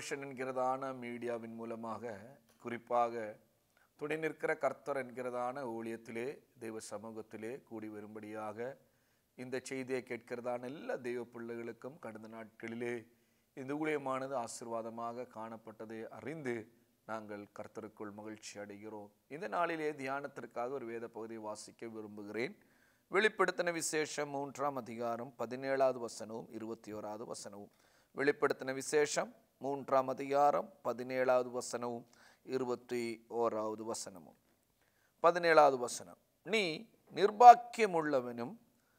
vision என்கிறதான மீடியாவின் மூலமாக குறிப்பாக துணை நிற்கிற கர்த்தர் என்கிறதான ஊழியத்திலே தெய்வ சமூகத்திலே கூடி வரும்படியாக இந்த செய்தியை கேட்கிறதான எல்லா தெய்வ பிள்ளைகளுக்கும் கடந்த நாட்களிலே இந்த ஊழியமானது ஆசீர்வாதமாக காணப்பட்டதை அறிந்து நாங்கள் கர்த்தருக்குள் மகிழ்ச்சி அடைகிறோம் இந்த நாளிலே தியானத்திற்காக ஒரு வேத பகுதியை வாசிக்க விரும்புகிறேன் வெளிப்படுத்தின விசேஷம் மூன்றாம் அதிகாரம் பதினேழாவது வசனവും இருபத்தி ஓராவது வசனവും வெளிப்படுத்தின விசேஷம் மூன்றாம் அதிகாரம் பதினேழாவது வசனവും இருபத்தி ஓராவது வசனமும் பதினேழாவது வசனம் நீ நிர்பாக்கியமுள்ளவனும்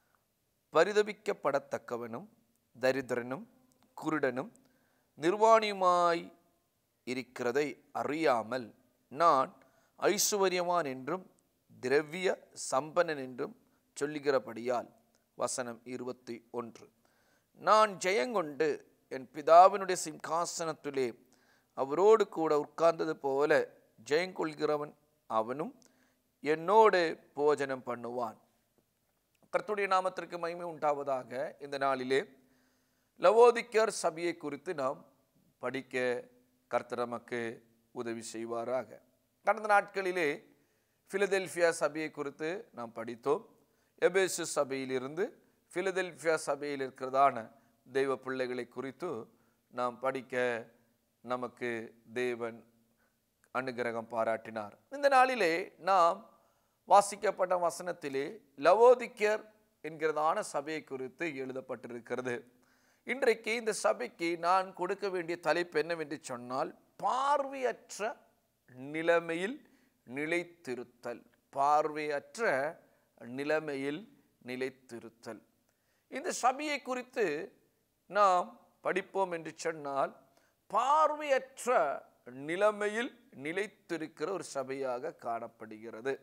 பரிதபிக்கப்படத்தக்கவனும் தரித்திரனும் குருடனும் நிர்வாணியுமாய் இருக்கிறதை அறியாமல் நான் ஐசுவரியவான் என்றும் திரவிய சம்பனன் என்றும் சொல்லுகிறபடியால் வசனம் இருபத்தி ஒன்று நான் ஜெயங்கொண்டு என் பிதாவினுடைய சிங்காசனத்திலே அவரோடு கூட உட்கார்ந்தது போல ஜெயங்கொள்கிறவன் அவனும் என்னோடு போஜனம் பண்ணுவான் கர்த்தருடைய நாமத்திற்கு மகிமை உண்டாவதாக இந்த நாளிலே லவோதிக்கர் சபையை குறித்து நாம் படிக்க கர்த்தர் நமக்கு உதவி செய்வாராக கடந்த நாட்களிலே பிலதெல்பியா சபையை குறித்து நாம் படித்தோம் எபேசு சபையிலிருந்து பிலதெல்பியா சபையில் இருக்கிறதான தெய்வ பிள்ளைகளை குறித்து நாம் படிக்க நமக்கு தேவன் அனுகிரகம் பாராட்டினார் இந்த நாளிலே நாம் வாசிக்கப்பட்ட வசனத்திலே லவோதிக்கர் என்கிறதான சபையை குறித்து எழுதப்பட்டிருக்கிறது இன்றைக்கு இந்த சபைக்கு நான் கொடுக்க வேண்டிய தலைப்பு என்னவென்று சொன்னால் பார்வையற்ற நிலைமையில் நிலைத்திருத்தல் பார்வையற்ற நிலைமையில் நிலைத்திருத்தல் இந்த சபையை குறித்து நாம் படிப்போம் என்று சொன்னால் பார்வையற்ற நிலைமையில் நிலைத்திருக்கிற ஒரு சபையாக காணப்படுகிறது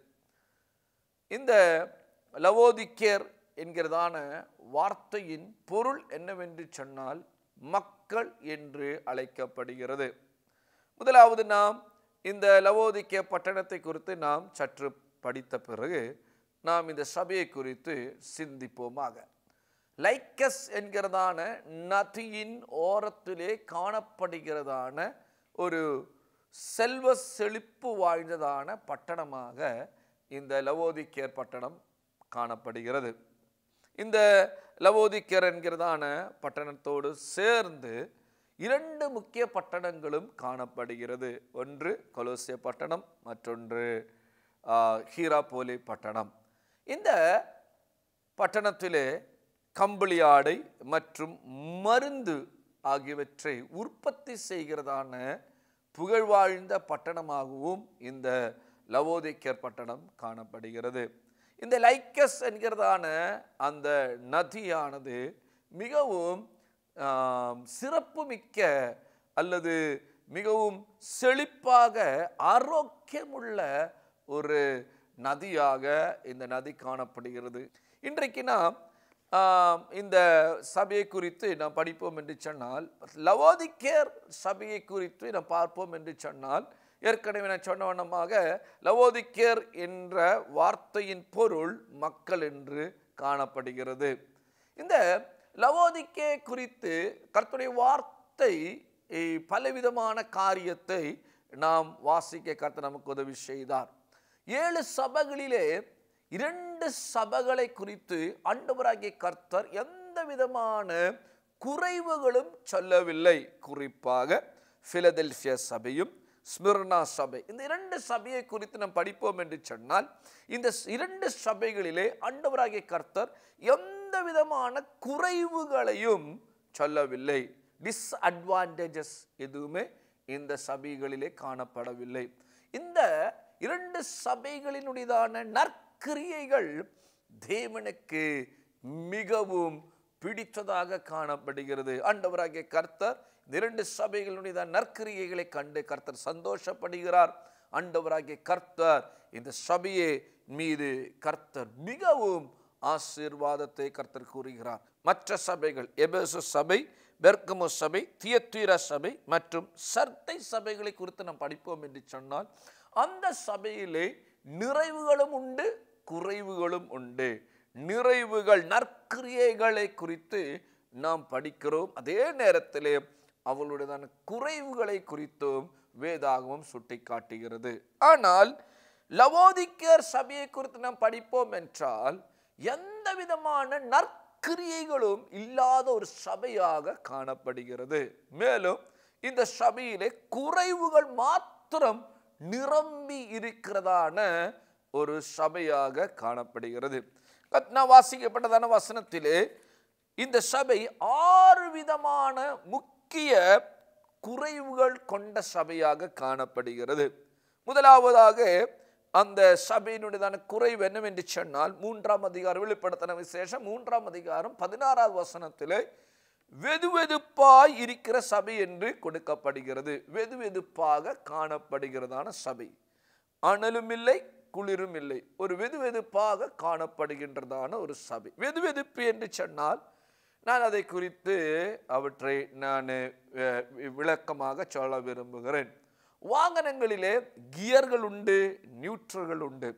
இந்த லவோதிக்கர் என்கிறதான வார்த்தையின் பொருள் என்னவென்று சொன்னால் மக்கள் என்று அழைக்கப்படுகிறது முதலாவது நாம் இந்த லவோதிக்க பட்டணத்தை குறித்து நாம் சற்று படித்த பிறகு நாம் இந்த சபையை குறித்து சிந்திப்போமாக லைக்கஸ் என்கிறதான நதியின் ஓரத்திலே காணப்படுகிறதான ஒரு செல்வ செழிப்பு வாய்ந்ததான பட்டணமாக இந்த லவோதிக்கேர் பட்டணம் காணப்படுகிறது இந்த லவோதிக்கர் என்கிறதான பட்டணத்தோடு சேர்ந்து இரண்டு முக்கிய பட்டணங்களும் காணப்படுகிறது ஒன்று கொலோசிய பட்டணம் மற்றொன்று ஹீராபோலி பட்டணம் இந்த பட்டணத்திலே கம்பளி ஆடை மற்றும் மருந்து ஆகியவற்றை உற்பத்தி செய்கிறதான புகழ்வாழ்ந்த பட்டணமாகவும் இந்த லவோதிக்கர் பட்டணம் காணப்படுகிறது இந்த லைக்கஸ் என்கிறதான அந்த நதியானது மிகவும் சிறப்புமிக்க அல்லது மிகவும் செழிப்பாக ஆரோக்கியமுள்ள ஒரு நதியாக இந்த நதி காணப்படுகிறது இன்றைக்கு நாம் இந்த சபையை குறித்து நாம் படிப்போம் என்று சொன்னால் லவோதிக்கேர் சபையை குறித்து நாம் பார்ப்போம் என்று சொன்னால் ஏற்கனவே நான் சொன்ன வண்ணமாக லவோதிக்கேர் என்ற வார்த்தையின் பொருள் மக்கள் என்று காணப்படுகிறது இந்த லவோதிக்கே குறித்து கர்த்தருடைய வார்த்தை பலவிதமான காரியத்தை நாம் வாசிக்க கர்த்தர் நமக்கு உதவி செய்தார் ஏழு சபைகளிலே இரண்டு சபைகளை குறித்து ஆண்டவராகிய கர்த்தர் எந்த விதமான குறைவுகளும் சொல்லவில்லை குறிப்பாக பிலதெல்பியா சபையும் ஸ்மிர்னா சபை இந்த இரண்டு சபையை குறித்து நாம் படிப்போம் என்று சொன்னால் இந்த இரண்டு சபைகளிலே ஆண்டவராகிய கர்த்தர் எந்த விதமான குறைவுகளையும் சொல்லவில்லை டிஸ்அட்வான்டேஜஸ் எதுவுமே இந்த சபைகளிலே காணப்படவில்லை இந்த இரண்டு சபைகளினுடையதான நற்கிரியைகள் தேவனுக்கு மிகவும் பிடித்ததாக காணப்படுகிறது ஆண்டவராகிய கர்த்தர் இந்த இரண்டு சபைகளுடைய நற்கிரியைகளை கண்டு கர்த்தர் சந்தோஷப்படுகிறார் ஆண்டவராகிய கர்த்தர் இந்த சபையை மீது கர்த்தர் மிகவும் ஆசீர்வாதத்தை கர்த்தர் கூறுகிறார் மற்ற சபைகள் எபேசு சபை பெர்கமு சபை தியத்தீர சபை மற்றும் சர்த்தை சபைகளை குறித்து நாம் படிப்போம் என்று சொன்னால் அந்த சபையிலே நிறைவுகளும் உண்டு குறைவுகளும் உண்டு நிறைவுகள் நற்கிரியைகளை குறித்து நாம் படிக்கிறோம் அதே நேரத்திலே அவர்களுடையதான குறைவுகளை குறித்தும் வேதாகமம் சுட்டி காட்டுகிறது ஆனால் லவோதிக்கர் சபையை குறித்து நாம் படிப்போம் என்றால் எந்த விதமான நற்கிரியைகளும் இல்லாத ஒரு சபையாக காணப்படுகிறது மேலும் இந்த சபையிலே குறைவுகள் மாத்திரம் நிரம்பி இருக்கிறதான ஒரு சபையாக காணப்படுகிறது கத்னா வாசிக்கப்பட்டதான வசனத்திலே இந்த சபை ஆறு விதமான முக்கிய குறைவுகள் கொண்ட சபையாக காணப்படுகிறது முதலாவதாக அந்த சபையினுடையதான குறைவு என்னவென்று சொன்னால் மூன்றாம் அதிகாரம் வெளிப்படுத்தின விசேஷம் மூன்றாம் அதிகாரம் பதினாறாவது வசனத்திலே வெதுவெதுப்பாய் இருக்கிற சபை என்று கொடுக்கப்படுகிறது வெதுவெதுப்பாக காணப்படுகிறதான சபை அனலும் இல்லை குளிரும் இல்லை ஒரு வெதுவெதுப்பாக காணப்படுகின்றதான ஒரு சபை வெதுவெதுப்பு என்று சொன்னால் நான் அதை குறித்து அவற்றை நான் அஹ், விளக்கமாக சொல்ல விரும்புகிறேன் வாகனங்களிலே கியர்கள் உண்டு நியூட்ரல்கள் உண்டு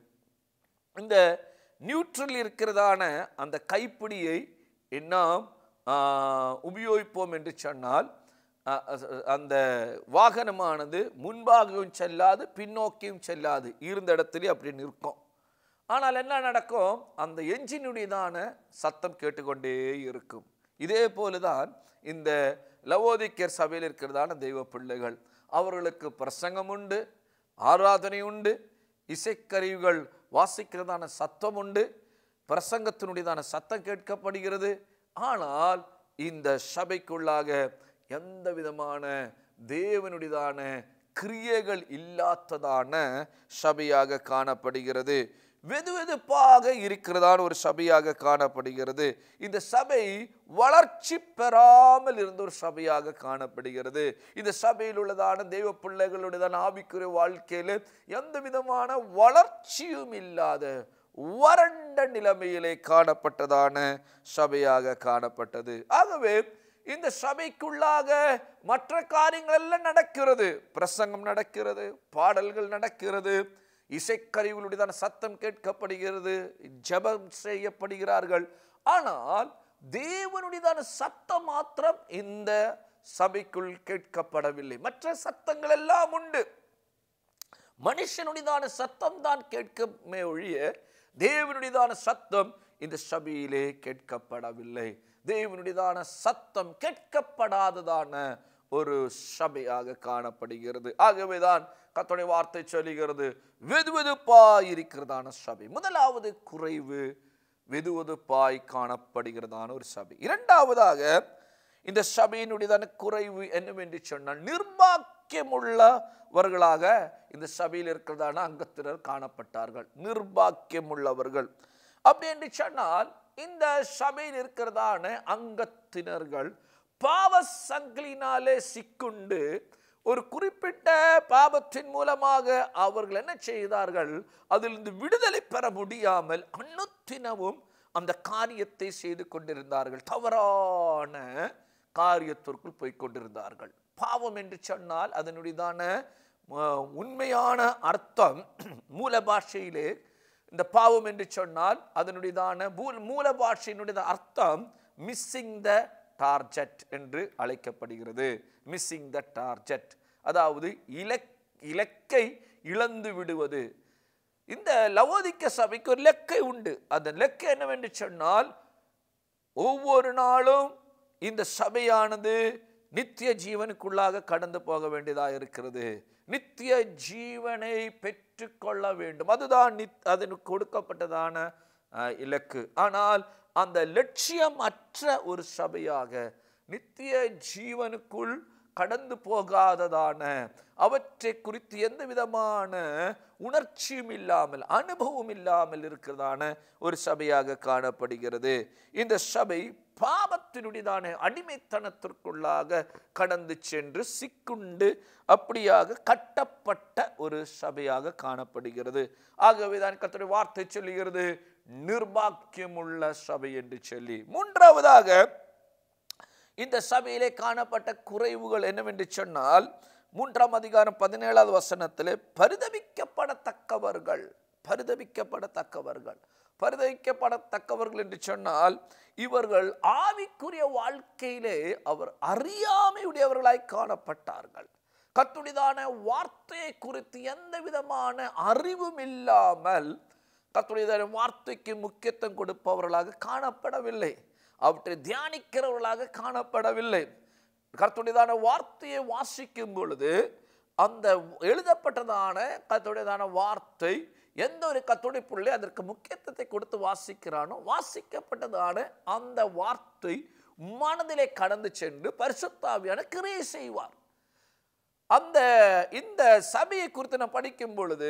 இந்த நியூட்ரல் இருக்கிறதான அந்த கைப்பிடியை நாம் ஆ, உபயோகிப்போம் என்று சொன்னால் அ, அ- அந்த வாகனமானது முன்பாகவும் செல்லாது பின்னோக்கியும் செல்லாது இருந்த இடத்துல அப்படி நிற்கும் ஆனால் என்ன நடக்கும் அந்த என்ஜினுடையதான சத்தம் கேட்டுக்கொண்டே இருக்கும் இதே போலதான் இந்த லவோதிக்கர் சபையில் இருக்கிறதான தெய்வ பிள்ளைகள் அவர்களுக்கு பிரசங்கம் உண்டு ஆராதனை உண்டு இசைக்கருவிகள் வாசிக்கிறதான சத்தம் உண்டு பிரசங்கத்தினுடையதான சத்தம் கேட்கப்படுகிறது ஆனால் இந்த சபைக்குள்ளாக எந்த விதமான தேவனுடையதான கிரியைகள் இல்லாததான சபையாக காணப்படுகிறது வெதுவெதுப்பாக இருக்கிறதான ஒரு சபையாக காணப்படுகிறது இந்த சபை வளர்ச்சி பெறாமல் இருந்த ஒரு சபையாக காணப்படுகிறது இந்த சபையில் உள்ளதான தெய்வ பிள்ளைகளுடையதான ஆவிக்குரிய வாழ்க்கையில் எந்த விதமான வளர்ச்சியும் இல்லாத வறண்ட நிலைமையிலே காணப்பட்டதான சபையாக காணப்பட்டது ஆகவே இந்த சபைக்குள்ளாக மற்ற காரியங்கள் எல்லாம் நடக்கிறது பிரசங்கம் நடக்கிறது பாடல்கள் நடக்கிறது இசைக்கருவிகளுடையதான சத்தம் கேட்கப்படுகிறது ஜெபம் செய்யப்படுகிறார்கள் ஆனால் தேவனுடையதான சத்தம் மாத்திரம் இந்த சபைக்குள் கேட்கப்படவில்லை மற்ற சத்தங்கள் எல்லாம் உண்டு மனுஷனுடையதான சத்தம் தான் கேட்கமே ஒழிய தேவனுடையதான சத்தம் இந்த சபையிலே கேட்கப்படவில்லை தேவனுடையதான சத்தம் கேட்கப்படாததான ஒரு சபையாக காணப்படுகிறது ஆகவேதான் கர்த்தருடைய வார்த்தை சொல்லுகிறது வெதுவெதுப்பாய் இருக்கிறதான சபை முதலாவது குறைவு வெதுவெதுப்பாய் காணப்படுகிறதான ஒரு சபை இரண்டாவதாக இந்த சபையினுடையதான குறைவு என்னவென்று சொன்னால் நிர்பாக்கியமுள்ளவர்களாக இந்த சபையில் இருக்கிறதான அங்கத்தினர் காணப்பட்டார்கள் நிர்பாக்கியமுள்ளவர்கள் அப்படி என்று சொன்னால் இந்த சபையில் இருக்கிறதான அங்கத்தினர்கள் பாவ சங்கிலினாலே சிக்குண்டு ஒரு குறிப்பிட்ட பாவத்தின் மூலமாக அவர்கள் என்ன செய்தார்கள் அதிலிருந்து விடுதலை பெற முடியாமல் அன்னுத்தினமும் அந்த காரியத்தை செய்து கொண்டிருந்தார்கள் தவறான காரியத்திற்குள் போய் கொண்டிருந்தார்கள் பாவம் என்று சொன்னால் அதனுடையதான அஹ், உண்மையான அர்த்தம் மூல பாஷையிலே இந்த பாவம் என்று சொன்னால் அதனுடையதான மூல- மூல பாஷையினுடைய அர்த்தம் மிஸ்ஸிங் த டார்ஜெட் என்று அழைக்கப்படுகிறது மிஸ்ஸிங் த டார்ஜெட் அதாவது இலக் இலக்கை இழந்து விடுவது இந்த லவோதிக்க சபைக்கு ஒரு லெக்கை உண்டு அந்த லெக்கை என்னவென்று சொன்னால் ஒவ்வொரு நாளும் இந்த சபையானது நித்திய ஜீவனுக்குள்ளாக கடந்து போக வேண்டியதாக இருக்கிறது நித்திய ஜீவனை பெற்றுக்கொள்ள வேண்டும் அதுதான் நித் அதனுக்கு கொடுக்கப்பட்டதான அஹ், இலக்கு ஆனால் அந்த லட்சியம் அற்ற ஒரு சபையாக நித்திய ஜீவனுக்குள் கடந்து போகாததான அவற்றை குறித்து எந்த விதமான உணர்ச்சியும் இல்லாமல் அனுபவம் இல்லாமல் இருக்கிறதான ஒரு சபையாக காணப்படுகிறது இந்த சபை பாவத்தினுடையதான அடிமைத்தனத்திற்குள்ளாக கடந்து சென்று சிக்குண்டு அப்படியாக கட்டப்பட்ட ஒரு சபையாக காணப்படுகிறது ஆகவே தான் கர்த்தருடைய வார்த்தை சொல்லுகிறது நிர்பாக்கியமுள்ள சபை என்று சொல்லி மூன்றாவதாக இந்த சபையிலே காணப்பட்ட குறைவுகள் என்னவென்று சொன்னால் மூன்றாம் அதிகாரம் பதினேழாவது வசனத்திலே பரிதபிக்கப்படத்தக்கவர்கள் பரிதபிக்கப்படத்தக்கவர்கள் பரிதவிக்கப்படத்தக்கவர்கள் என்று சொன்னால் இவர்கள் ஆவிக்குரிய வாழ்க்கையிலே அவர் அறியாமையுடையவர்களாய் காணப்பட்டார்கள் கத்துடிதான வார்த்தையை குறித்து எந்த விதமான அறிவும் இல்லாமல் கத்துடைய வார்த்தைக்கு முக்கியத்துவம் கொடுப்பவர்களாக காணப்படவில்லை அவற்றை தியானிக்கிறவர்களாக காணப்படவில்லை கர்த்துடையதான வார்த்தையை வாசிக்கும் பொழுது அந்த எழுதப்பட்டதான கர்த்துடையதான வார்த்தை எந்த ஒரு கத்துடைய பிள்ளை அதற்கு முக்கியத்துவத்தை கொடுத்து வாசிக்கிறானோ வாசிக்கப்பட்டதான அந்த வார்த்தை மனதிலே கடந்து சென்று பரிசுத்தாவியான கிரியை செய்வார் அந்த இந்த சபையை குறித்து நான் படிக்கும் பொழுது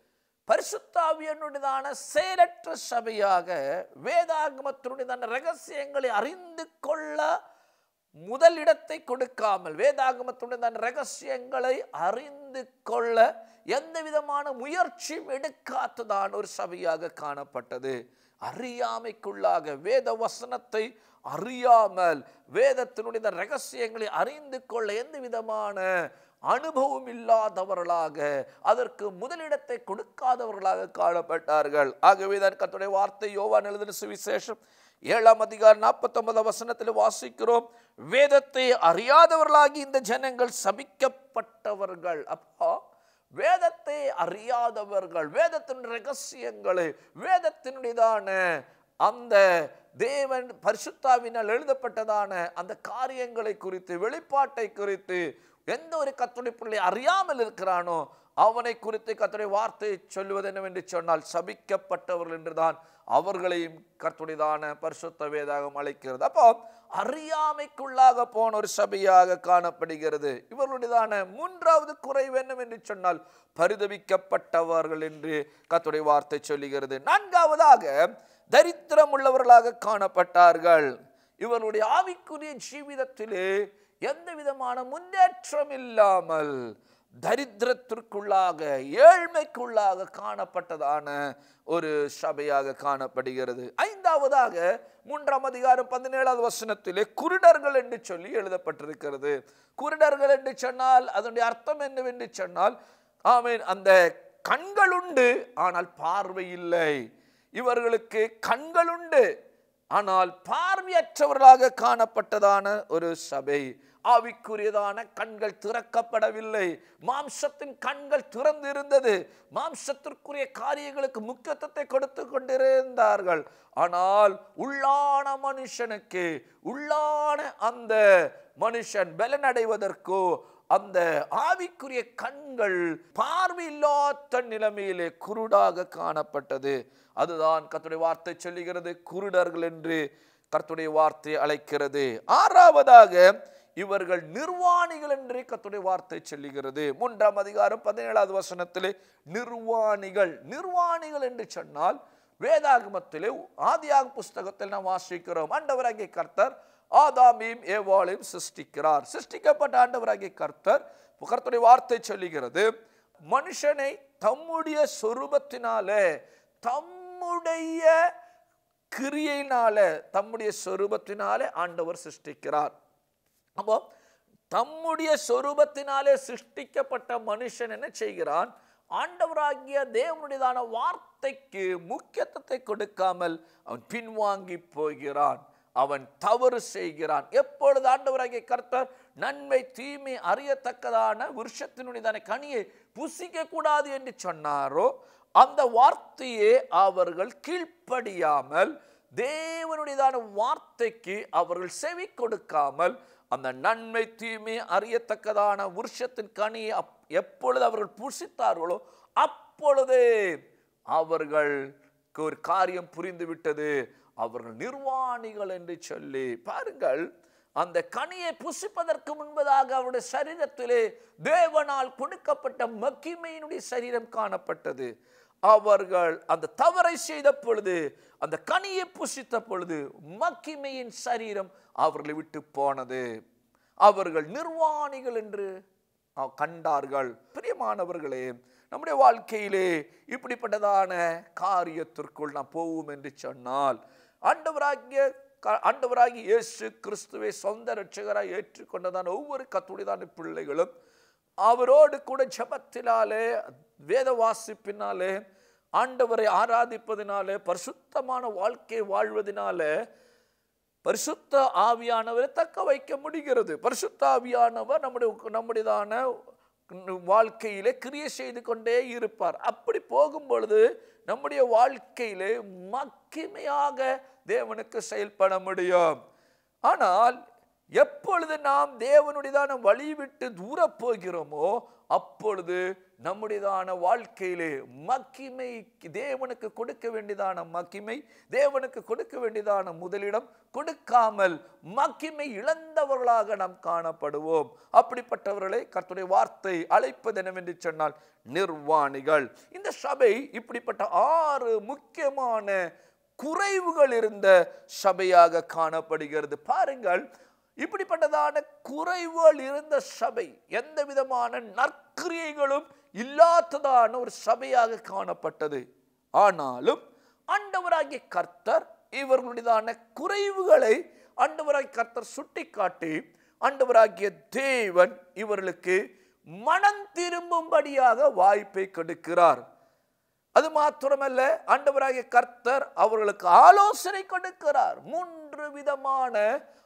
பரிசுத்தாவியனுடையதான செயலற்ற சபையாக வேதாகமத்தினுடையதான ரகசியங்களை அறிந்து கொள்ள முதல் இடத்தை கொடுக்காமல் வேதாகமத்துடன் ரகசியங்களை அறிந்து கொள்ள எந்த விதமான முயற்சியும் எடுக்காததான் ஒரு சபையாக காணப்பட்டது அறியாமைக்குள்ளாக வேத வசனத்தை அறியாமல் வேதத்தினுடைய ரகசியங்களை அறிந்து கொள்ள எந்த விதமான அனுபவம் இல்லாதவர்களாக அதற்கு முதலிடத்தை கொடுக்காதவர்களாக காணப்பட்டார்கள் ஆகவே தான் கத்துடைய வார்த்தை யோவான் எழுதின சுவிசேஷம் ஏழாம் அதிகாரம் நாற்பத்தொன்பதாம் வசனத்தில் வாசிக்கிறோம் வேதத்தை அறியாதவர்களாகி இந்த ஜனங்கள் சபிக்கப்பட்டவர்கள் அப்போ வேதத்தை அறியாதவர்கள் வேதத்தின் ரகசியங்களை வேதத்தினுடையதான அந்த தேவன் பரிசுத்தாவினால் எழுதப்பட்டதான அந்த காரியங்களை குறித்து வெளிப்பாட்டை குறித்து எந்த ஒரு கத்துடைய பிள்ளை அறியாமல் இருக்கிறானோ அவனை குறித்து கத்துடைய வார்த்தையை சொல்லுவது என்னவென்று சொன்னால் சபிக்கப்பட்டவர்கள் என்றுதான் அவர்களையும் கர்த்துடையதான பரிசுத்த வேதாகம் அழைக்கிறது அப்போ அறியாமைக்குள்ளாக போன ஒரு சபையாக காணப்படுகிறது இவர்களுடையதான மூன்றாவது குறைவு என்னவென்று சொன்னால் பரிதவிக்கப்பட்டவர்கள் என்று கத்துடைய வார்த்தை சொல்லுகிறது நான்காவதாக தரித்திரம் உள்ளவர்களாக காணப்பட்டார்கள் இவர்களுடைய ஆவிக்குரிய ஜீவிதத்திலே எந்த விதமான முன்னேற்றம் இல்லாமல் தரித்திரத்திற்குள்ளாக ஏழ்மைக்குள்ளாக காணப்பட்டதான ஒரு சபையாக காணப்படுகிறது ஐந்தாவதாக மூன்றாம் அதிகாரம் பதினேழாவது வசனத்திலே குருடர்கள் என்று சொல்லி எழுதப்பட்டிருக்கிறது குருடர்கள் என்று சொன்னால் அதனுடைய அர்த்தம் என்னவென்று சொன்னால் ஆமீன் அந்த கண்கள் உண்டு ஆனால் பார்வை இல்லை இவர்களுக்கு கண்கள் உண்டு ஆனால் பார்வையற்றவர்களாக காணப்பட்டதான ஒரு சபை ஆவிக்குரியதான கண்கள் திறக்கப்படவில்லை மாம்சத்தின் கண்கள் திறந்து இருந்தது மாம்சத்திற்குரிய காரியங்களுக்கு முக்கியத்துவத்தை கொடுத்து கொண்டிருந்தார்கள் ஆனால் உள்ளான மனுஷனுக்கு உள்ளான அந்த மனுஷன் பலனடைவதற்கோ அந்த ஆவிக்குரிய கண்கள் பார்வையில்லாத நிலைமையிலே குருடாக காணப்பட்டது அதுதான் கர்த்தருடைய வார்த்தை சொல்லுகிறது குருடர்கள் என்று கர்த்தருடைய வார்த்தை அழைக்கிறது ஆறாவதாக இவர்கள் நிர்வாணிகள் என்று கர்த்தருடைய வார்த்தை சொல்லுகிறது மூன்றாம் அதிகாரம் பதினேழாவது வசனத்திலே நிர்வாணிகள் நிர்வாணிகள் என்று சொன்னால் வேதாகமத்திலே ஆதியாக புஸ்தகத்தில் நாம் வாசிக்கிறோம் ஆண்டவராகிய கர்த்தர் ஆதாமையும் ஏவாளையும் சிருஷ்டிக்கிறார் சிருஷ்டிக்கப்பட்ட ஆண்டவராகிய கர்த்தர் கர்த்தருடைய வார்த்தை சொல்லுகிறது மனுஷனை தம்முடைய சொரூபத்தினாலே தம்முடைய கிரியையினால தம்முடைய சொரூபத்தினாலே ஆண்டவர் சிருஷ்டிக்கிறார் அப்போ தம்முடைய சொரூபத்தினாலே சிருஷ்டிக்கப்பட்ட மனுஷன் என்ன செய்கிறான் ஆண்டவராகிய தேவனுடையதான வார்த்தைக்கு முக்கியத்துவத்தை கொடுக்காமல் அவன் பின்வாங்கி போகிறான் அவன் தவறு செய்கிறான் எப்பொழுது ஆண்டவராகிய கர்த்தர் நன்மை தீமை அறியத்தக்கதான விருஷத்தினுடையதான கனியை புசிக்க கூடாது என்று சொன்னாரோ அந்த வார்த்தையே அவர்கள் கீழ்ப்படியாமல் தேவனுடையதான வார்த்தைக்கு அவர்கள் செவி கொடுக்காமல் அந்த நன்மை தீமை அறியத்தக்கதான விருஷத்தின் கனியை அப்- எப்பொழுது அவர்கள் புசித்தார்களோ அப்பொழுதே அவர்களுக்கு ஒரு காரியம் புரிந்து விட்டது அவர்கள் நிர்வாணிகள் என்று சொல்லி பாருங்கள் அந்த கனியை புசிப்பதற்கு முன்பதாக அவருடைய சரீரத்திலே தேவனால் கொடுக்கப்பட்ட மகிமையினுடைய சரீரம் காணப்பட்டது அவர்கள் அந்த தவறை செய்த பொழுது அந்த கனியை புசித்த பொழுது மகிமையின் சரீரம் அவர்களை விட்டு போனது அவர்கள் நிர்வாணிகள் என்று அஹ், கண்டார்கள் பிரியமானவர்களே நம்முடைய வாழ்க்கையிலே இப்படிப்பட்டதான காரியத்திற்குள் நாம் போவோம் என்று சொன்னால் ஆண்டவராகிய க- ஆண்டவராகிய இயேசு கிறிஸ்துவை சொந்த ரட்சகராய் ஏற்றுக்கொண்டதான ஒவ்வொரு கத்துடையதான பிள்ளைகளும் அவரோடு கூட ஜெபத்தினாலே வேத வாசிப்பினாலே ஆண்டவரை ஆராதிப்பதினால பரிசுத்தமான வாழ்க்கை வாழ்வதனால பரிசுத்த ஆவியானவரை தக்க வைக்க முடிகிறது பரிசுத்த ஆவியானவர் நம்முடைய நம்முடையதான வாழ்க்கையிலே கிரியை செய்து கொண்டே இருப்பார் அப்படி போகும் பொழுது நம்முடைய வாழ்க்கையிலே மக்கிமையாக தேவனுக்கு செயல்பட முடியும் ஆனால் எப்பொழுது நாம் தேவனுடையதான வழி விட்டு தூர போகிறோமோ அப்பொழுது நம்முடையதான வாழ்க்கையிலே மக்கிமை தேவனுக்கு கொடுக்க வேண்டியதான மக்கிமை தேவனுக்கு கொடுக்க வேண்டியதான முதலிடம் கொடுக்காமல் மக்கிமை இழந்தவர்களாக நாம் காணப்படுவோம் அப்படிப்பட்டவர்களை கர்த்தருடைய வார்த்தை அழைப்பது என்னவென்று சொன்னால் நிர்வாணிகள் இந்த சபை இப்படிப்பட்ட ஆறு முக்கியமான குறைவுகள் இருந்த சபையாக காணப்படுகிறது பாருங்கள் இப்படிப்பட்டதான குறைவுகள் இருந்த சபை எந்த விதமான நற்கிரியைகளும் இல்லாததான ஒரு சபையாக காணப்பட்டது ஆனாலும் ஆண்டவராகிய கர்த்தர் இவர்களுடையதான குறைவுகளை ஆண்டவராகிய கர்த்தர் சுட்டிக்காட்டி ஆண்டவராகிய தேவன் இவர்களுக்கு மனம் திரும்பும்படியாக வாய்ப்பை கொடுக்கிறார் அது மாத்திரமல்ல ஆண்டவராகிய கர்த்தர் அவர்களுக்கு ஆலோசனை கொடுக்கிறார் மூன்று விதமான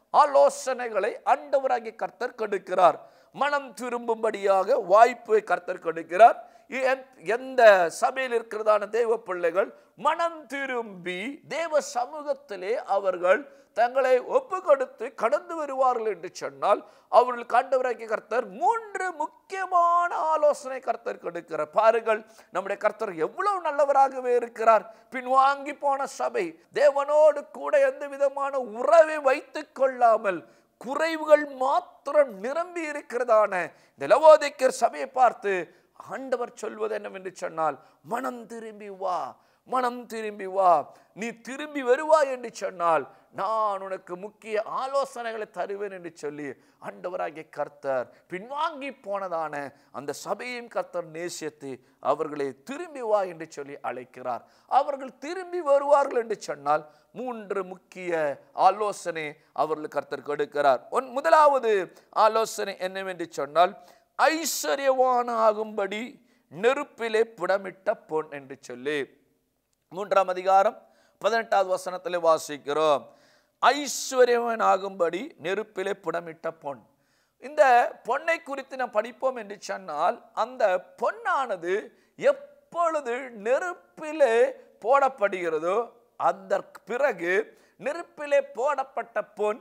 ஆலோசனைகளை ஆண்டவராகிய கர்த்தர் கொடுக்கிறார் மனம் திரும்பும்படியாக வாய்ப்பை கர்த்தர் கொடுக்கிறார் எந்- எந்த சபையில் இருக்கிறதான தேவ பிள்ளைகள் மனம் திரும்பி தேவ சமூகத்திலே அவர்கள் தங்களை ஒப்பு கொடுத்து கடந்து வருவார்கள் என்று சொன்னால் அவர்களுக்கு ஆண்டவராகிய கர்த்தர் மூன்று முக்கியமான ஆலோசனை கர்த்தர் கொடுக்கிறார் பாருங்கள் நம்முடைய கர்த்தர் எவ்வளவு நல்லவராகவே இருக்கிறார் பின்வாங்கி போன சபை தேவனோடு கூட எந்த விதமான உறவை வைத்துக் கொள்ளாமல் குறைவுகள் மாத்திரம் நிரம்பி இருக்கிறதான இந்த லவோதிக்கர் சபையை பார்த்து ஆண்டவர் சொல்வது என்னவென்று சொன்னால் மனம் திரும்பி வா மனம் திரும்பி வா நீ திரும்பி வருவாய் என்று சொன்னால் நான் உனக்கு முக்கிய ஆலோசனைகளை தருவேன் என்று சொல்லி ஆண்டவராகிய கர்த்தர் பின்வாங்கி போனதான அந்த சபையும் கர்த்தர் நேசித்து அவர்களை திரும்பி வா என்று சொல்லி அழைக்கிறார் அவர்கள் திரும்பி வருவார்கள் என்று சொன்னால் மூன்று முக்கிய ஆலோசனை அவர்களுக்கு கர்த்தர் கொடுக்கிறார் ஒன் முதலாவது ஆலோசனை என்னவென்று சொன்னால் ஐஸ்வர்யவான் ஆகும்படி நெருப்பிலே புடமிட்ட பொன் என்று சொல்லி மூன்றாம் அதிகாரம் பதினெட்டாவது வசனத்தில் வாசிக்கிறோம் ஐஸ்வர்யவன் ஆகும்படி நெருப்பிலே புடமிட்ட பொன் இந்த பொன்னை குறித்து நாம் படிப்போம் என்று சொன்னால் அந்த பொன்னானது எப்பொழுது நெருப்பிலே போடப்படுகிறதோ அந்த பிறகு நெருப்பிலே போடப்பட்ட பொன்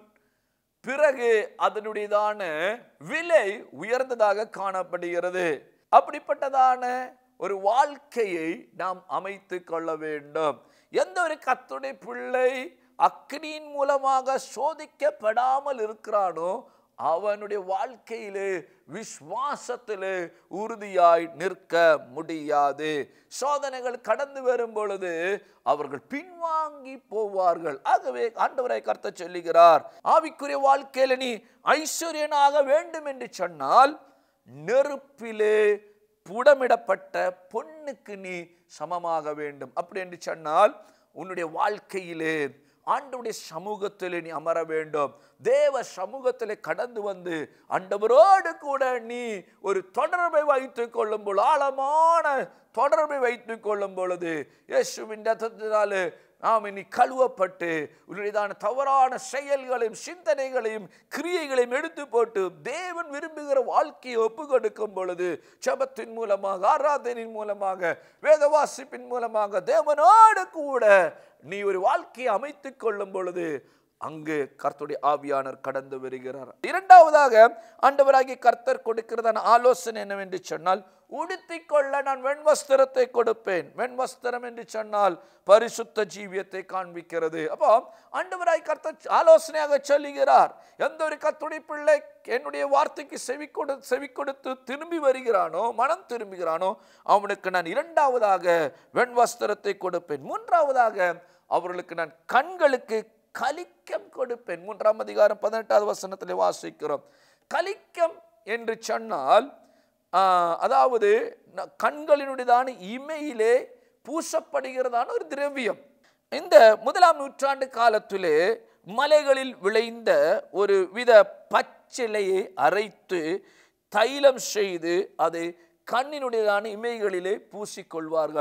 பிறகு அதனுடையதான விலை உயர்ந்ததாக காணப்படுகிறது அப்படிப்பட்டதான ஒரு வாழ்க்கையை நாம் அமைத்து கொள்ள வேண்டும் எந்த ஒரு கத்துடைய பிள்ளை அக்னியின் மூலமாக சோதிக்கப்படாமல் இருக்கிறானோ அவனுடைய வாழ்க்கையிலே விசுவாசத்திலே உறுதியாய் நிற்க முடியாது சோதனைகள் கடந்து வரும் பொழுது அவர்கள் பின்வாங்கி போவார்கள் ஆகவே ஆண்டவரை கர்த்த சொல்லுகிறார் ஆவிக்குரிய வாழ்க்கையில நீ ஐஸ்வர்யனாக வேண்டும் என்று சொன்னால் நெருப்பிலே புடமிடப்பட்ட பொண்ணுக்கு நீ சமமாக வேண்டும் அப்படி என்று சொன்னால் உன்னுடைய வாழ்க்கையிலே ஆண்டவருடைய சமூகத்தில் நீ அமர வேண்டும் தேவ சமூகத்தில் கடந்து வந்து ஆண்டவரோடு கூட நீ ஒரு தொடர்பை வைத்துக் கொள்ளும் பொழுது ஆழமான தொடர்பை வைத்துக் கொள்ளும் பொழுது இயேசுவின் ரத்தத்தினாலே நாம் இனி கழுவப்பட்டு உன்னுடையதான தவறான செயல்களையும் சிந்தனைகளையும் கிரியைகளையும் எடுத்து போட்டு தேவன் விரும்புகிற வாழ்க்கையை ஒப்பு கொடுக்கும் பொழுது ஜெபத்தின் மூலமாக ஆராதனையின் மூலமாக வேத வாசிப்பின் மூலமாக தேவனோடு கூட நீ ஒரு வாழ்க்கையை அமைத்துக் கொள்ளும் பொழுது அங்கு கர்த்தருடைய ஆவியானர் கடந்து வருகிறார் இரண்டாவதாக ஆண்டவராகிய கர்த்தர் கொடுக்கிறதான ஆலோசனை என்னவென்று சொன்னால் உடுத்திக் கொள்ள நான் வெண்வஸ்திரத்தை கொடுப்பேன் வெண்வஸ்திரம் என்று சொன்னால் பரிசுத்த ஜீவியத்தை காண்பிக்கிறது அப்போ ஆண்டவராய் கர்த்தர் ஆலோசனையாக சொல்லுகிறார் எந்த ஒரு கத்துடைய பிள்ளை என்னுடைய வார்த்தைக்கு செவி கொடு செவி கொடுத்து திரும்பி வருகிறானோ மனம் திரும்புகிறானோ அவனுக்கு நான் இரண்டாவதாக வெண்வஸ்திரத்தை கொடுப்பேன் மூன்றாவதாக அவர்களுக்கு நான் கண்களுக்கு கலிக்கம் கொடுப்பேன் மூன்றாம் அதிகாரம் பதினெட்டாவது வசனத்தில் வாசிக்கிறோம் கலிக்கம் என்று சொன்னால் ஆஹ், அதாவது ந- கண்களினுடையதான இமையிலே பூசப்படுகிறதான ஒரு திரவியம் இந்த முதலாம் நூற்றாண்டு காலத்திலே மலைகளில் விளைந்த ஒரு வித பச்சிலையை அரைத்து தைலம் செய்து அதை கண்ணினுடையதான இமைகளிலே பூசிக்கொள்வார்கள்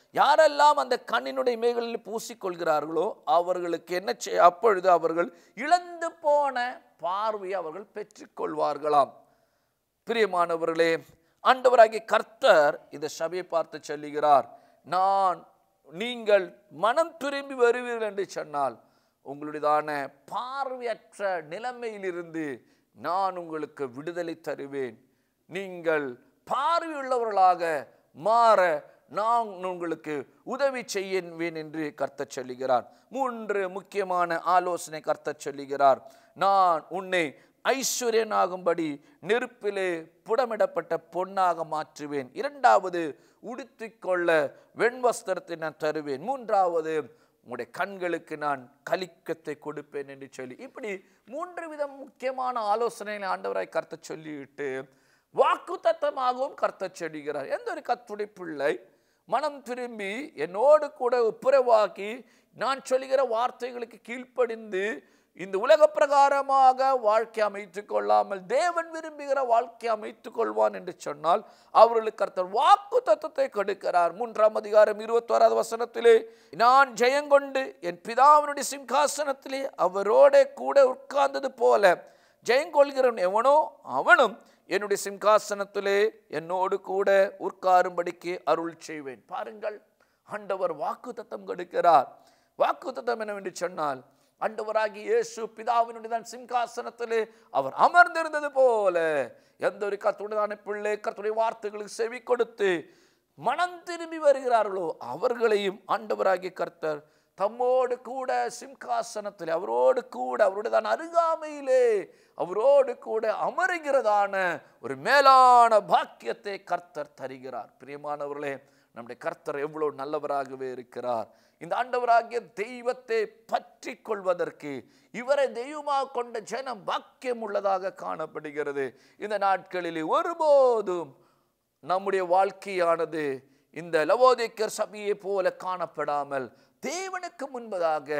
யாரெல்லாம் அந்த கண்ணினுடைய மேகளில் பூசிக்கொள்கிறார்களோ அவர்களுக்கு என்ன செய் அப்பொழுது அவர்கள் இழந்து போன பார்வையை அவர்கள் பெற்றுக்கொள்வார்களாம் பிரியமானவர்களே ஆண்டவராகிய கர்த்தர் இந்த சபையை பார்த்து சொல்லுகிறார் நான் நீங்கள் மனம் திரும்பி வருவீர்கள் என்று சொன்னால் உங்களுடையதான பார்வையற்ற நிலைமையிலிருந்து நான் உங்களுக்கு விடுதலை தருவேன் நீங்கள் பார்வையுள்ளவர்களாக மாற நான் உங்களுக்கு உதவி செய்வேன் என்று கர்த்தர் சொல்லுகிறார் மூன்று முக்கியமான ஆலோசனை கர்த்தர் சொல்லுகிறார் நான் உன்னை ஐஸ்வர்யனாகும்படி நெருப்பிலே புடமிடப்பட்ட பொன்னாக மாற்றுவேன் இரண்டாவது உடுத்திக்கொள்ள வெண்வஸ்திரத்தை நான் தருவேன் மூன்றாவது உங்களுடைய கண்களுக்கு நான் கலிக்கத்தை கொடுப்பேன் என்று சொல்லி இப்படி மூன்று விதம் முக்கியமான ஆலோசனைகளை ஆண்டவராய் கர்த்த சொல்லிவிட்டு வாக்கு தத்தமாகவும் கர்த்த சொல்லுகிறார் எந்த ஒரு கத்துடைய பிள்ளை மனம் திரும்பி என்னோடு கூட ஒப்புரவாக்கி நான் சொல்லுகிற வார்த்தைகளுக்கு கீழ்ப்படிந்து இந்த உலக பிரகாரமாக வாழ்க்கை அமைத்துக் கொள்ளாமல் தேவன் விரும்புகிற வாழ்க்கை அமைத்துக் கொள்வான் என்று சொன்னால் அவர்களுக்கு கர்த்தர் வாக்கு தத்துவத்தை கொடுக்கிறார் மூன்றாம் அதிகாரம் இருபத்தோராவது வசனத்திலே நான் ஜெயங்கொண்டு என் பிதாவினுடைய சிங்காசனத்திலே அவரோட கூட உட்கார்ந்தது போல ஜெயங்கொள்கிறவன் எவனோ அவனும் என்னுடைய சிங்காசனத்திலே என்னோடு கூட உட்காரும்படிக்கு அருள் செய்வேன் பாருங்கள் ஆண்டவர் வாக்கு தத்தம் கொடுக்கிறார் வாக்கு தத்தம் என்னவென்று சொன்னால் ஆண்டவராகி இயேசு பிதாவினுடைய தான் சிங்காசனத்திலே அவர் அமர்ந்திருந்தது போல எந்த ஒரு கத்துடையதான பிள்ளை கத்துடைய வார்த்தைகளுக்கு செவி கொடுத்து மனம் திரும்பி வருகிறார்களோ அவர்களையும் ஆண்டவராகிய கர்த்தர் தம்மோடு கூட சிம்காசனத்தில் அவரோடு கூட அவருடைய தான் அருகாமையிலே அவரோடு கூட அமருகிறதான ஒரு மேலான பாக்கியத்தை கர்த்தர் தருகிறார் பிரியமானவர்களே நம்முடைய கர்த்தர் எவ்வளவு நல்லவராகவே இருக்கிறார் இந்த ஆண்டவராகிய தெய்வத்தை பற்றி கொள்வதற்கு இவரை தெய்வமாக கொண்ட ஜனம் பாக்கியம் உள்ளதாக காணப்படுகிறது இந்த நாட்களிலே ஒருபோதும் நம்முடைய வாழ்க்கையானது இந்த லவோதிக்கர் சபையை போல காணப்படாமல் தேவனுக்கு முன்பதாக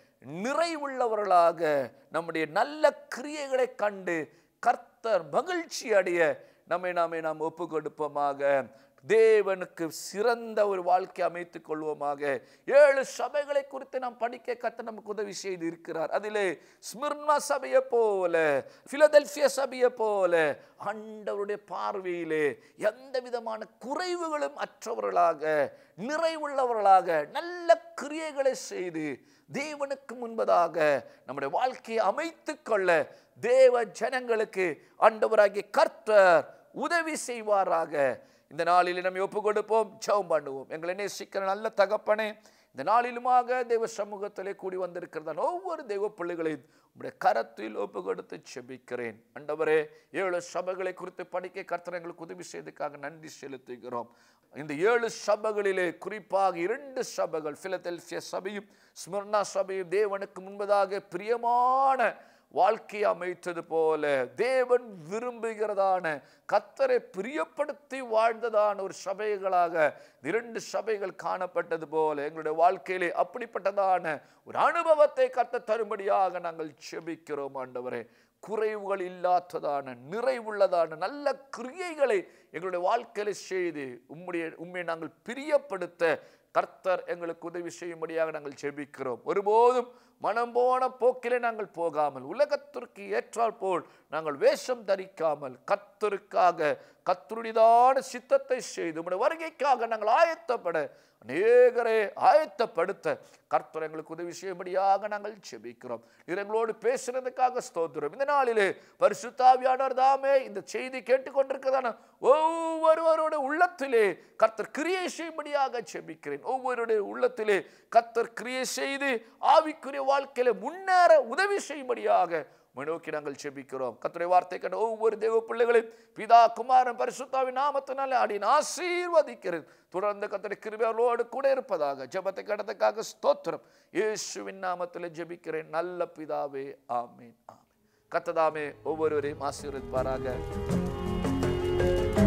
நிறைவுள்ளவர்களாக நம்முடைய நல்ல கிரியைகளை கண்டு கர்த்தர் மகிழ்ச்சி அடைய நம்மை நாமே நாம் ஒப்பு கொடுப்போமாக தேவனுக்கு சிறந்த ஒரு வாழ்க்கை அமைத்துக் கொள்வோமாக ஏழு சபைகளை குறித்து நாம் படிக்க கத்த நமக்கு உதவி செய்து இருக்கிறார் அதிலே ஸ்மிர்னா சபையை போல பிலதெல்பியா சபையை போல ஆண்டவருடைய பார்வையிலே எந்த விதமான குறைவுகளும் அற்றவர்களாக நிறைவுள்ளவர்களாக நல்ல கிரியைகளை செய்து தேவனுக்கு முன்பதாக நம்முடைய வாழ்க்கையை அமைத்துக் கொள்ள தேவ ஜனங்களுக்கு ஆண்டவராகிய கர்த்தர் உதவி செய்வாராக இந்த நாளில் நம்ம ஒப்பு கொடுப்போம் ஜெபம் பண்ணுவோம் எங்களை நேசிக்கிற நல்ல தகப்பனே இந்த நாளிலுமாக தெய்வ சமூகத்திலே கூடி வந்திருக்கிறதான் ஒவ்வொரு தெய்வ பிள்ளைகளையும் உங்களுடைய கரத்தில் ஒப்பு கொடுத்து செபிக்கிறேன் அண்டவரே ஏழு சபைகளை குறித்து படிக்க கர்த்தர் எங்களுக்கு உதவி செய்ததுக்காக நன்றி செலுத்துகிறோம் இந்த ஏழு சபைகளிலே குறிப்பாக இரண்டு சபைகள் பிலதெல்பியா சபையும் ஸ்மிர்னா சபையும் தேவனுக்கு முன்பதாக பிரியமான வாழ்க்கையை அமைத்தது போல தேவன் விரும்புகிறதான கத்தரை பிரியப்படுத்தி வாழ்ந்ததான ஒரு சபைகளாக இரண்டு சபைகள் காணப்பட்டது போல எங்களுடைய வாழ்க்கையிலே அப்படிப்பட்டதான ஒரு அனுபவத்தை கத்த தரும்படியாக நாங்கள் செபிக்கிறோம் ஆண்டவரே குறைவுகள் இல்லாததான நிறைவுள்ளதான நல்ல கிரியைகளை எங்களுடைய வாழ்க்கையில செய்து உம்முடைய உண்மையை நாங்கள் பிரியப்படுத்த கர்த்தர் எங்களுக்கு உதவி செய்யும்படியாக நாங்கள் ஜெபிக்கிறோம் ஒருபோதும் மனம் போன போக்கிலே நாங்கள் போகாமல் உலகத்திற்கு ஏற்றால் போல் நாங்கள் வேஷம் தரிக்காமல் கத்தருக்காக கத்தருடையதான சித்தத்தை செய்து உடைய வருகைக்காக நாங்கள் ஆயத்தப்பட அநேகரை ஆயத்தப்படுத்த கர்த்தர் எங்களுக்கு உதவி செய்யும்படியாக நாங்கள் செபிக்கிறோம் நீர் எங்களோடு பேசுனதுக்காக ஸ்தோத்திரம் இந்த நாளிலே பரிசுத்தாவியானவர் தாமே இந்த செய்தி கேட்டுக்கொண்டிருக்கிறதான ஒவ்வொருவரோட உள்ளத்திலே கர்த்தர் கிரியை செய்யும்படியாக செபிக்கிறேன் ஒவ்வொருடைய உள்ளத்திலே கர்த்தர் கிரியை செய்து ஆவிக்குரிய வாழ்க்கையில முன்னேற உதவி செய்யும்படியாக உம்மை நோக்கி நாங்கள் செபிக்கிறோம் கர்த்தருடைய வார்த்தை கண்ட ஒவ்வொரு தேவ பிள்ளைகளையும் பிதா குமாரன் பரிசுத்தாவின் நாமத்தினாலே அடின் ஆசீர்வதிக்கிறேன் தொடர்ந்து கர்த்தருடைய கிருபையோடு கூட இருப்பதாக ஜெபத்தை கடந்தக்காக ஸ்தோத்திரம் இயேசுவின் நாமத்தில் ஜெபிக்கிறேன் நல்ல பிதாவே ஆமீன் ஆமீன் கத்ததாமே ஒவ்வொருவரையும் ஆசீர்வதிப்பாராக